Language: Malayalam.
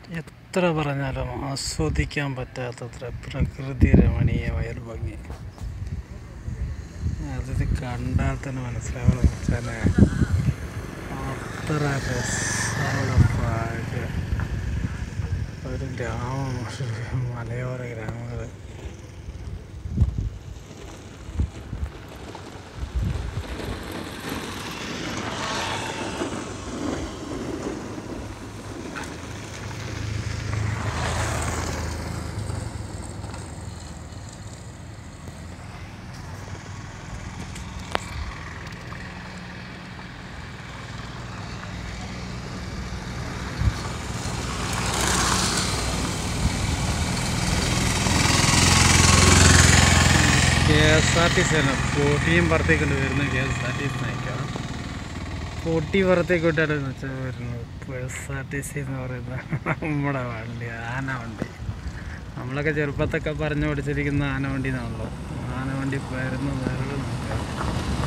എത്ര പറഞ്ഞാലും ആസ്വദിക്കാൻ പറ്റാത്തത്ര പ്രകൃതി രമണീയമായൊരു ഭംഗി അതിത് കണ്ടാൽ തന്നെ മനസ്സിലാവണം വെച്ചാൽ അത്ര രസമുള്ള പാട്ട് ഒരു ഗ്രാമം ഒരു മലയോര ഗ്രാമങ്ങൾ K S R T C ആണ് കോട്ടിയും പുറത്തേക്കൊണ്ട് വരുന്നത് K S R T C നയിക്കാം കോട്ടി പുറത്തേക്ക് വിട്ടാണ് വെച്ചാൽ വരുന്നത് ഇപ്പോൾ എസ് ആർ ടി സി എന്ന് പറയുന്നത് നമ്മുടെ വണ്ടി ആന വണ്ടി നമ്മളൊക്കെ ചെറുപ്പത്തൊക്കെ പറഞ്ഞു പഠിച്ചിരിക്കുന്ന ആന വണ്ടി എന്നാണല്ലോ ആന വണ്ടി വരുന്ന നേരം നോക്കാം